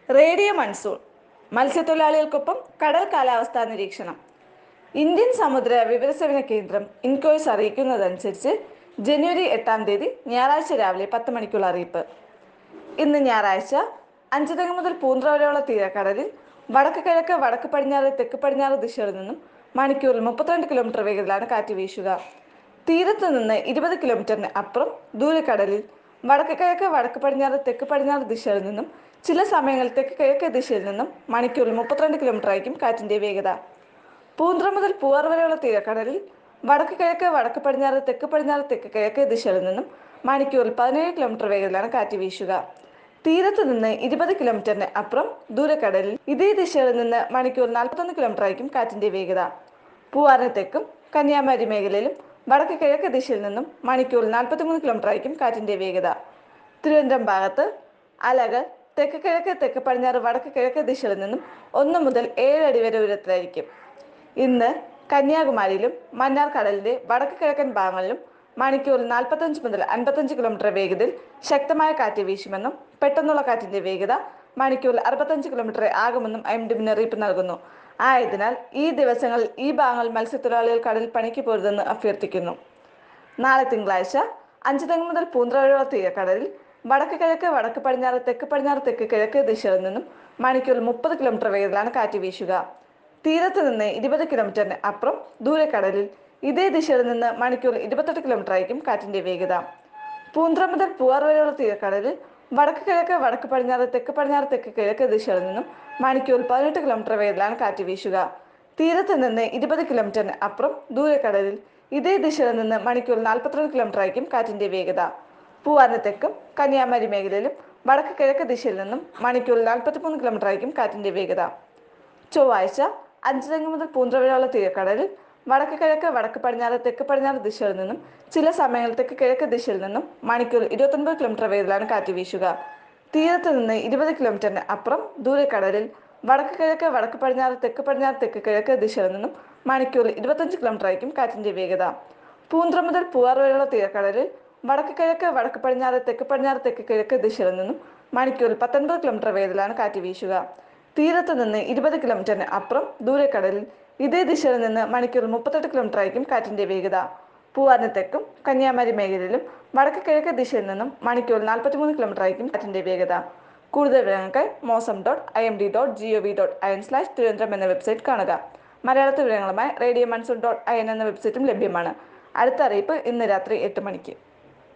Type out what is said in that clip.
radio monsoon മത്സ്യത്തൊഴിലാളികൾക്കൊപ്പം കടൽ കാലാവസ്ഥാ നിരീക്ഷണം ഇന്ത്യൻ സമുദ്ര വിവരസേവന കേന്ദ്രം ഇൻകോയ്സ് അറിയിക്കുന്നതനുസരിച്ച് ജനുവരി എട്ടാം തീയതി ഞായറാഴ്ച രാവിലെ പത്ത് മണിക്കുള്ള അറിയിപ്പ് ഇന്ന് ഞായറാഴ്ച അഞ്ചുതെങ്ങ് മുതൽ പൂന്ത്ര വരെയുള്ള തീരക്കടലിൽ വടക്ക് കിഴക്ക് വടക്ക് പടിഞ്ഞാറ് തെക്ക് പടിഞ്ഞാറ് ദിശകളിൽ നിന്നും മണിക്കൂറിൽ മുപ്പത്തിരണ്ട് കിലോമീറ്റർ വേഗത്തിലാണ് കാറ്റ് വീശുക തീരത്ത് നിന്ന് ഇരുപത് കിലോമീറ്ററിന് അപ്പുറം ദൂരക്കടലിൽ വടക്ക് കിഴക്ക് വടക്ക് പടിഞ്ഞാറ് തെക്ക് പടിഞ്ഞാറ് ദിശകളിൽ നിന്നും ചില സമയങ്ങളിൽ തെക്ക് കിഴക്ക് ദിശയിൽ നിന്നും മണിക്കൂറിൽ മുപ്പത്തിരണ്ട് കിലോമീറ്റർ ആയിരിക്കും കാറ്റിന്റെ വേഗത പൂന്ത്ര മുതൽ പൂവാർ വരെയുള്ള തീരക്കടലിൽ വടക്ക് കിഴക്ക് വടക്ക് പടിഞ്ഞാറ് തെക്ക് പടിഞ്ഞാറ് തെക്ക് കിഴക്ക് ദിശകളിൽ നിന്നും മണിക്കൂറിൽ പതിനേഴ് കിലോമീറ്റർ വേഗത്തിലാണ് കാറ്റ് വീശുക തീരത്ത് നിന്ന് ഇരുപത് കിലോമീറ്ററിന് അപ്പുറം ദൂരക്കടലിൽ ഇതേ ദിശയിൽ നിന്ന് മണിക്കൂർ നാൽപ്പത്തൊന്ന് കിലോമീറ്റർ ആയിരിക്കും കാറ്റിന്റെ വേഗത പൂവാറിന് തെക്കും കന്യാകുമാരി മേഖലയിലും വടക്ക് കിഴക്ക് ദിശയിൽ നിന്നും മണിക്കൂറിൽ നാൽപ്പത്തിമൂന്ന് കിലോമീറ്റർ ആയിരിക്കും കാറ്റിന്റെ വേഗത തിരുവനന്തപുരം ഭാഗത്ത് അലകൾ തെക്ക് കിഴക്ക് തെക്ക് പടിഞ്ഞാറ് വടക്ക് കിഴക്ക് ദിശയിൽ നിന്നും ഒന്ന് മുതൽ ഏഴ് അടി വരെ ഉയരത്തിലായിരിക്കും ഇന്ന് കന്യാകുമാരിയിലും മന്നാർ കടലിന്റെ വടക്ക് കിഴക്കൻ ഭാഗങ്ങളിലും മണിക്കൂറിൽ നാൽപ്പത്തഞ്ച് മുതൽ അൻപത്തഞ്ച് കിലോമീറ്റർ വേഗതയിൽ ശക്തമായ കാറ്റ് വീശുമെന്നും പെട്ടെന്നുള്ള കാറ്റിന്റെ വേഗത മണിക്കൂറിൽ അറുപത്തഞ്ച് കിലോമീറ്റർ ആകുമെന്നും ഐ എം ഡി മുന്നറിയിപ്പ് നൽകുന്നു ആയതിനാൽ ഈ ദിവസങ്ങളിൽ ഈ ഭാഗങ്ങളിൽ മത്സ്യത്തൊഴിലാളികൾ കടലിൽ പണിക്ക് പോരുതെന്ന് അഭ്യർത്ഥിക്കുന്നു നാളെ തിങ്കളാഴ്ച അഞ്ച് തെങ്ങ് മുതൽ പൂന്ത്ര വരെയുള്ള തീരക്കടലിൽ വടക്ക് കിഴക്ക് വടക്ക് പടിഞ്ഞാറ് തെക്ക് പടിഞ്ഞാറ് തെക്ക് കിഴക്ക് ദിശകളിൽ നിന്നും മണിക്കൂറിൽ മുപ്പത് കിലോമീറ്റർ വേഗത്തിലാണ് കാറ്റ് വീശുക തീരത്ത് നിന്ന് ഇരുപത് കിലോമീറ്ററിന് അപ്പുറം ദൂരക്കടലിൽ ഇതേ ദിശയിൽ നിന്ന് മണിക്കൂറിൽ ഇരുപത്തെട്ട് കിലോമീറ്റർ ആയിരിക്കും കാറ്റിന്റെ വേഗത പൂന്ത്ര മുതൽ പൂവാർ വരെയുള്ള തീരക്കടലിൽ വടക്ക് കിഴക്ക് വടക്ക് പടിഞ്ഞാറ് തെക്ക് പടിഞ്ഞാറ് തെക്ക് കിഴക്ക് ദിശകളിൽ നിന്നും മണിക്കൂറിൽ പതിനെട്ട് കിലോമീറ്റർ വേഗത്തിലാണ് കാറ്റ് വീശുക തീരത്ത് നിന്ന് ഇരുപത് കിലോമീറ്ററിന് അപ്പുറം ദൂരക്കടലിൽ ഇതേ ദിശയിൽ നിന്ന് മണിക്കൂറിൽ നാൽപ്പത്തിരണ്ട് കിലോമീറ്റർ ആയിരിക്കും കാറ്റിന്റെ വേഗത പൂവാറിന് തെക്കും കന്യാകുമാരി മേഖലയിലും വടക്ക് കിഴക്ക് ദിശയിൽ നിന്നും മണിക്കൂറിൽ നാൽപ്പത്തിമൂന്ന് കിലോമീറ്റർ ആയിരിക്കും കാറ്റിന്റെ വേഗത ചൊവ്വാഴ്ച അഞ്ച് തെങ്ങ് മുതൽ പൂന്ത്ര വരെയുള്ള തീരക്കടലിൽ വടക്ക് കിഴക്ക് വടക്ക് പടിഞ്ഞാറ് തെക്ക് പടിഞ്ഞാറ് ദിശയിൽ നിന്നും ചില സമയങ്ങളിൽ തെക്ക് കിഴക്ക് ദിശയിൽ നിന്നും മണിക്കൂർ ഇരുപത്തൊൻപത് കിലോമീറ്റർ വേഗത്തിലാണ് കാറ്റ് വീശുക തീരത്ത് നിന്ന് ഇരുപത് കിലോമീറ്ററിന് അപ്പുറം ദൂരക്കടലിൽ വടക്ക് കിഴക്ക് വടക്ക് പടിഞ്ഞാറ് തെക്ക് പടിഞ്ഞാറ് തെക്ക് കിഴക്ക് ദിശയിൽ നിന്നും മണിക്കൂർ ഇരുപത്തഞ്ച് കിലോമീറ്റർ ആയിരിക്കും കാറ്റിന്റെ വേഗത പൂന്ത്ര മുതൽ പൂവാർ വരെയുള്ള തീരക്കടലിൽ വടക്ക് കിഴക്ക് വടക്ക് പടിഞ്ഞാറ് തെക്ക് പടിഞ്ഞാറ് തെക്ക് കിഴക്ക് ദിശയിൽ നിന്നും മണിക്കൂറിൽ പത്തൊൻപത് കിലോമീറ്റർ വേഗത്തിലാണ് കാറ്റ് വീശുക തീരത്ത് നിന്ന് ഇരുപത് കിലോമീറ്ററിന് അപ്പുറം ദൂരക്കടലിൽ ഇതേ ദിശയിൽ നിന്ന് മണിക്കൂറിൽ മുപ്പത്തെട്ട് കിലോമീറ്റർ ആയിരിക്കും കാറ്റിന്റെ വേഗത പൂവാറിന് തെക്കും കന്യാകുമാരി മേഖലയിലും വടക്ക് കിഴക്ക് ദിശയിൽ നിന്നും മണിക്കൂറിൽ നാൽപ്പത്തിമൂന്ന് കിലോമീറ്റർ ആയിരിക്കും കാറ്റിന്റെ വേഗത കൂടുതൽ വിവരങ്ങൾക്ക് Mausam dot I M D dot G O V dot I N slash Thiruvananthapuram എന്ന വെബ്സൈറ്റ് കാണുക മലയാളത്തിൽ വിവരങ്ങളുമായി radio monsoon dot I N എന്ന വെബ്സൈറ്റും ലഭ്യമാണ് അടുത്ത അറിയിപ്പ് ഇന്ന് രാത്രി എട്ട് മണിക്ക്